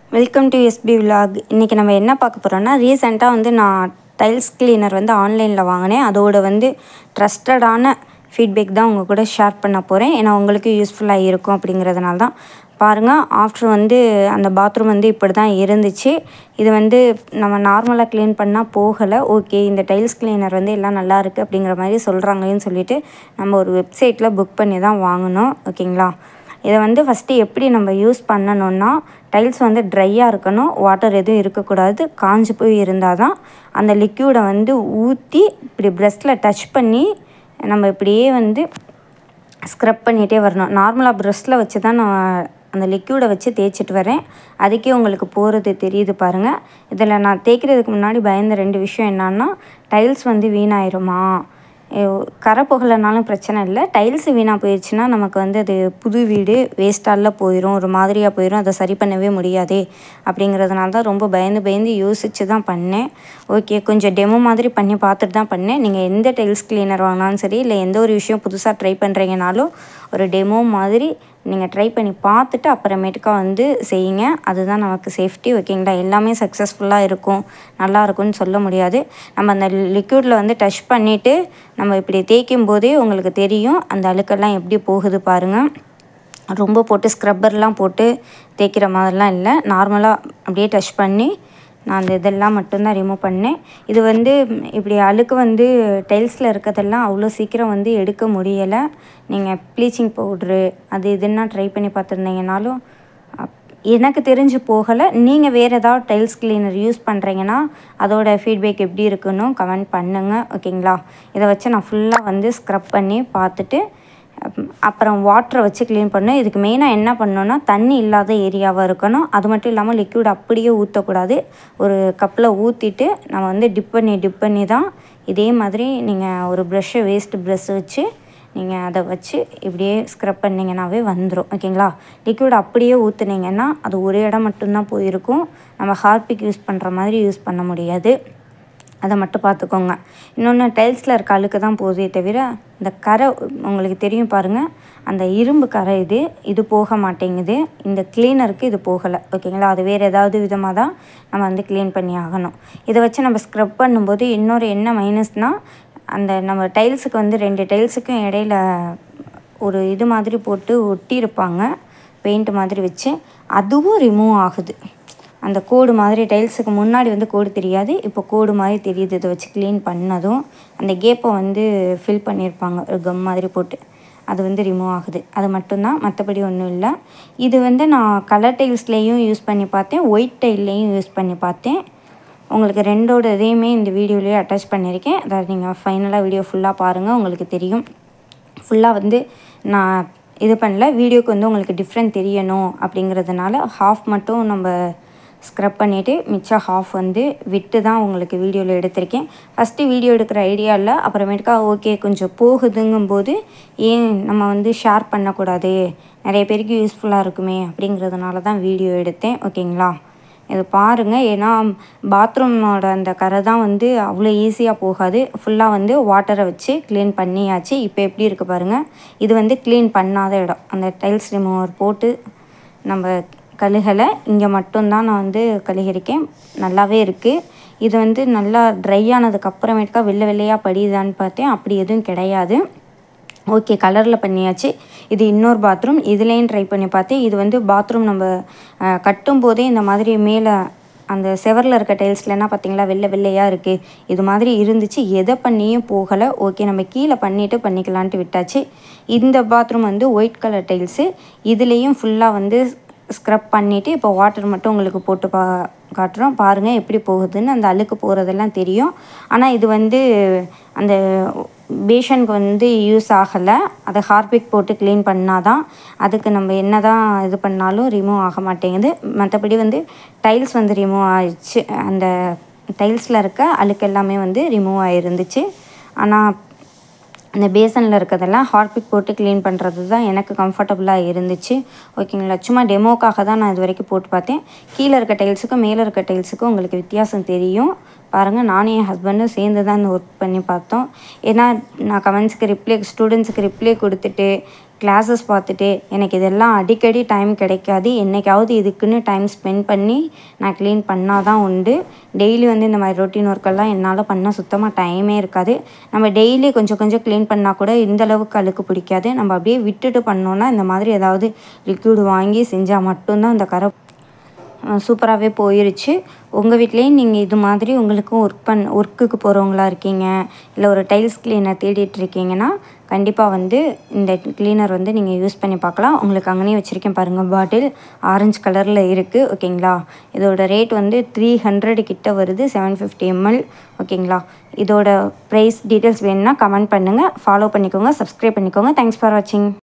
welcome to SP vlog இன்றைக்கி நம்ம என்ன பார்க்க போகிறோம்னா ரீசெண்டாக வந்து நான் டைல்ஸ் கிளீனர் வந்து ஆன்லைனில் வாங்கினேன் அதோட வந்து ட்ரஸ்டடான ஃபீட்பேக் தான் உங்கள் கூட ஷேர் பண்ண போகிறேன் ஏன்னா உங்களுக்கு யூஸ்ஃபுல்லாக இருக்கும் அப்படிங்கிறதுனால தான் பாருங்கள் ஆஃப்டர் வந்து அந்த பாத்ரூம் வந்து இப்படி தான் இருந்துச்சு இது வந்து நம்ம நார்மலாக க்ளீன் பண்ணால் போகலை ஓகே இந்த டைல்ஸ் கிளீனர் வந்து எல்லாம் நல்லா இருக்குது அப்படிங்கிற மாதிரி சொல்கிறாங்களேன்னு சொல்லிட்டு நம்ம ஒரு வெப்சைட்டில் புக் பண்ணி தான் வாங்கினோம் ஓகேங்களா இதை வந்து ஃபஸ்ட்டு எப்படி நம்ம யூஸ் பண்ணணும்னா டைல்ஸ் வந்து ட்ரையாக இருக்கணும் வாட்டர் எதுவும் இருக்கக்கூடாது காஞ்சு போய் இருந்தால் தான் அந்த லிக்யூடை வந்து ஊற்றி இப்படி ப்ரெஷ்ஷில் டச் பண்ணி நம்ம இப்படியே வந்து ஸ்க்ரப் பண்ணிகிட்டே வரணும் நார்மலாக ப்ரெஷ்ஷில் வச்சு தான் நான் அந்த லிக்யூடை வச்சு தேய்ச்சிட்டு வரேன் அதுக்கே உங்களுக்கு போகிறது தெரியுது பாருங்கள் இதில் நான் தேய்க்கிறதுக்கு முன்னாடி பயந்த ரெண்டு விஷயம் என்னன்னா டைல்ஸ் வந்து வீணாயிருமா ஐயோ, கரை புகலைனாலும் பிரச்சனை இல்லை டைல்ஸ் வீணாக போயிடுச்சுன்னா நமக்கு வந்து அது புது வீடு வேஸ்ட்டால போயிடும் ஒரு மாதிரியாக போயிடும் அதை சரி பண்ணவே முடியாதே அப்படிங்கிறதுனால தான் ரொம்ப பயந்து பயந்து யோசித்து தான் பண்ணேன் ஓகே கொஞ்சம் டெமோ மாதிரி பண்ணி பார்த்துட்டு தான் பண்ணேன் நீங்கள் எந்த டைல்ஸ் கிளீனர் வாங்கினாலும் சரி இல்லை எந்த ஒரு விஷயம் புதுசாக ட்ரை பண்ணுறீங்கனாலும் ஒரு டெமோ மாதிரி நீங்கள் ட்ரை பண்ணி பார்த்துட்டு அப்புறமேட்டுக்கா வந்து செய்யுங்க அதுதான் நமக்கு சேஃப்டி ஓகேங்களா எல்லாமே சக்ஸஸ்ஃபுல்லாக இருக்கும் நல்லா இருக்கும்னு சொல்ல முடியாது நம்ம அந்த லிக்யூடில் வந்து டச் பண்ணிவிட்டு நம்ம இப்படி தேய்க்கும் போதே உங்களுக்கு தெரியும் அந்த அழுக்கெல்லாம் எப்படி போகுது பாருங்கள் ரொம்ப போட்டு ஸ்க்ரப்பர்லாம் போட்டு தேய்க்கிற மாதிரிலாம் இல்லை நார்மலாக அப்படியே டச் பண்ணி நான் அந்த இதெல்லாம் மட்டும்தான் ரிமூவ் பண்ணேன் இது வந்து இப்படி அழுக்கு வந்து டைல்ஸில் இருக்கிறதெல்லாம் அவ்வளோ சீக்கிரம் வந்து எடுக்க முடியலை நீங்கள் ப்ளீச்சிங் பவுட்ரு அது இதுன்னா ட்ரை பண்ணி பார்த்துருந்தீங்கனாலும் அப்- எனக்கு தெரிஞ்சு போகலை நீங்கள் வேறு ஏதாவது டைல்ஸ் கிளீனர் யூஸ் பண்ணுறீங்கன்னா அதோட ஃபீட்பேக் எப்படி இருக்குன்னு கமெண்ட் பண்ணுங்கள் ஓகேங்களா இதை வச்சு நான் ஃபுல்லாக வந்து ஸ்க்ரப் பண்ணி பார்த்துட்டு அப்~ அப்புறம் வாட்டரை வச்சு க்ளீன் பண்ணணும் இதுக்கு மெயினாக என்ன பண்ணணும்னா தண்ணி இல்லாத ஏரியாவாக இருக்கணும் அது மட்டும் இல்லாமல் லிக்விட் அப்படியே ஊற்றக்கூடாது ஒரு கப்பில் ஊற்றிட்டு நம்ம வந்து டிப் பண்ணி டிப் பண்ணி தான் இதே மாதிரி நீங்கள் ஒரு ப்ரெஷ்ஷை வேஸ்ட் ப்ரெஷ் வச்சு நீங்கள் அதை வச்சு இப்படியே ஸ்க்ரப் பண்ணிங்கனாவே வந்துடும் ஓகேங்களா லிக்விட் அப்படியே ஊற்றுனீங்கன்னா அது ஒரு இடம் மட்டும்தான் போயிருக்கும் நம்ம ஹார்பிக் யூஸ் பண்ணுற மாதிரி யூஸ் பண்ண முடியாது அதை மட்டும் பார்த்துக்கோங்க இன்னொன்று டைல்ஸில் இருக்க அழுக்கு தான் போதே தவிர இந்த கரை உங்களுக்கு தெரியும் பாருங்கள் அந்த இரும்பு கரை இது இது போக மாட்டேங்குது இந்த க்ளீனருக்கு இது போகலை ஓகேங்களா அது வேறு ஏதாவது விதமாக தான் நம்ம வந்து க்ளீன் பண்ணி ஆகணும் இதை வச்சு நம்ம ஸ்க்ரப் பண்ணும்போது இன்னொரு என்ன மைனஸ்னால் அந்த நம்ம டைல்ஸுக்கு வந்து ரெண்டு டைல்ஸுக்கும் இடையில ஒரு இது மாதிரி போட்டு ஒட்டியிருப்பாங்க பெயிண்ட் மாதிரி வச்சு அதுவும் ரிமூவ் ஆகுது அந்த கோடு மாதிரி டைல்ஸுக்கு முன்னாடி வந்து கோடு தெரியாது இப்போ கோடு மாதிரி தெரியுது இதை வச்சு க்ளீன் பண்ணதும் அந்த கேப்பை வந்து ஃபில் பண்ணியிருப்பாங்க ஒரு கம் மாதிரி போட்டு அது வந்து ரிமூவ் ஆகுது அது மட்டும்தான் மற்றபடி ஒன்றும் இல்லை இது வந்து நான் கலர் டைல்ஸ்லேயும் யூஸ் பண்ணி பார்த்தேன் ஒயிட் டைல்லையும் யூஸ் பண்ணி பார்த்தேன் உங்களுக்கு ரெண்டோட இதையுமே இந்த வீடியோலேயே அட்டாச் பண்ணியிருக்கேன் அதாவது நீங்கள் ஃபைனலாக வீடியோ ஃபுல்லாக பாருங்கள் உங்களுக்கு தெரியும் ஃபுல்லாக வந்து நான் இது பண்ணல வீடியோக்கு வந்து உங்களுக்கு டிஃப்ரெண்ட் தெரியணும் அப்படிங்கிறதுனால ஹாஃப் மட்டும் நம்ம ஸ்க்ரப் பண்ணிவிட்டு மிச்சம் ஹாஃப் வந்து விட்டு தான் உங்களுக்கு வீடியோவில் எடுத்திருக்கேன் ஃபஸ்ட்டு வீடியோ எடுக்கிற ஐடியா இல்லை அப்புறமேட்டுக்கா ஓகே கொஞ்சம் போகுதுங்கும்போது ஏன் நம்ம வந்து ஷேர் பண்ணக்கூடாது நிறைய பேருக்கு யூஸ்ஃபுல்லாக இருக்குமே அப்படிங்கிறதுனால தான் வீடியோ எடுத்தேன் ஓகேங்களா இது பாருங்கள் ஏன்னா பாத்ரூமோட அந்த கரை தான் வந்து அவ்வளோ ஈஸியாக போகாது ஃபுல்லாக வந்து வாட்டரை வச்சு க்ளீன் பண்ணியாச்சு இப்போ எப்படி இருக்குது பாருங்கள் இது வந்து க்ளீன் பண்ணாத இடம் அந்த டைல்ஸ் ரிமூவர் போட்டு நம்ம கழுகலை இங்கே மட்டும்தான் நான் வந்து கழுகிருக்கேன் நல்லாவே இருக்குது இது வந்து நல்லா ட்ரை ஆனதுக்கு அப்புறமேட்டுக்கா வெள்ளை வெள்ளையாக படியுதான்னு பார்த்தேன் அப்படி எதுவும் கிடையாது ஓகே கலரில் பண்ணியாச்சு இது இன்னொரு பாத்ரூம் இதுலேயும் ட்ரை பண்ணி பார்த்தேன் இது வந்து பாத்ரூம் நம்ம அஹ், கட்டும் போதே இந்த மாதிரி மேலே அந்த செவரில் இருக்க டைல்ஸில் என்ன பார்த்தீங்களா வெள்ளை வெள்ளையாக இருக்குது இது மாதிரி இருந்துச்சு எதை பண்ணியும் போகலை ஓகே நம்ம கீழே பண்ணிவிட்டு பண்ணிக்கலான்ட்டு விட்டாச்சு இந்த பாத்ரூம் வந்து ஒயிட் கலர் டைல்ஸு இதுலேயும் ஃபுல்லாக வந்து ஸ்க்ரப் பண்ணிவிட்டு இப்போ வாட்டர் மட்டும் உங்களுக்கு போட்டு பா காட்டுறோம் பாருங்கள் எப்படி போகுதுன்னு அந்த அழுக்கு போகிறதெல்லாம் தெரியும் ஆனால் இது வந்து அந்த பேஷனுக்கு வந்து யூஸ் ஆகலை அதை ஹார்பிக் போட்டு க்ளீன் பண்ணால் தான் அதுக்கு நம்ம என்ன தான் இது பண்ணாலும் ரிமூவ் ஆக மாட்டேங்குது மற்றபடி வந்து டைல்ஸ் வந்து ரிமூவ் ஆயிடுச்சு அந்த டைல்ஸில் இருக்க அழுக்கு எல்லாமே வந்து ரிமூவ் ஆகிருந்துச்சு ஆனால் அந்த பேசனில் இருக்கிறதெல்லாம் ஹார்பிக் போட்டு க்ளீன் பண்ணுறது தான் எனக்கு கம்ஃபர்டபுளாக இருந்துச்சு ஓகேங்களா சும்மா டெமோக்காக தான் நான் இது வரைக்கும் போட்டு பார்த்தேன் கீழே இருக்க டைல்ஸுக்கும் மேலே இருக்க டைல்ஸுக்கும் உங்களுக்கு வித்தியாசம் தெரியும் பாருங்கள் நானும் என் ஹஸ்பண்டும் சேர்ந்து தான் இந்த ஒர்க் பண்ணி பார்த்தோம் ஏன்னா நான் கமெண்ட்ஸுக்கு ரிப்ளை ஸ்டூடெண்ட்ஸுக்கு ரிப்ளை கொடுத்துட்டு கிளாஸஸ் பார்த்துட்டு எனக்கு இதெல்லாம் அடிக்கடி டைம் கிடைக்காது என்றைக்காவது இதுக்குன்னு டைம் ஸ்பெண்ட் பண்ணி நான் க்ளீன் பண்ணால் தான் உண்டு டெய்லி வந்து இந்த மாதிரி ரொட்டீன் ஒர்க்கெல்லாம் என்னால் பண்ண சுத்தமாக டைமே இருக்காது நம்ம டெய்லி கொஞ்சம் கொஞ்சம் க்ளீன் பண்ணால் கூட இந்த அளவுக்கு அழுக்கு பிடிக்காது நம்ம அப்படியே விட்டுட்டு பண்ணோன்னா இந்த மாதிரி ஏதாவது லிக்விட் வாங்கி செஞ்சால் மட்டும்தான் அந்த கரை சூப்பராகவே போயிருச்சு உங்கள் வீட்லேயும் நீங்கள் இது மாதிரி உங்களுக்கும் ஒர்க் பண் ஒர்க்குக்கு போகிறவங்களா இருக்கீங்க இல்லை ஒரு டைல்ஸ் கிளீனர் தேடிட்டு இருக்கீங்கன்னா கண்டிப்பாக வந்து இந்த கிளீனர் வந்து நீங்கள் யூஸ் பண்ணி பார்க்கலாம் உங்களுக்கு அங்கேயே வச்சுருக்கேன் பாருங்கள் பாட்டில் ஆரஞ்சு கலரில் இருக்குது ஓகேங்களா இதோட ரேட் வந்து த்ரீ ஹண்ட்ரட் கிட்ட வருது செவன் ஃபிஃப்டி எம்எல் ஓகேங்களா இதோட ப்ரைஸ் டீட்டெயில்ஸ் வேணும்னா கமெண்ட் பண்ணுங்கள் ஃபாலோ பண்ணிக்கோங்க சப்ஸ்கிரைப் பண்ணிக்கோங்க தேங்க்ஸ் ஃபார் வாட்சிங்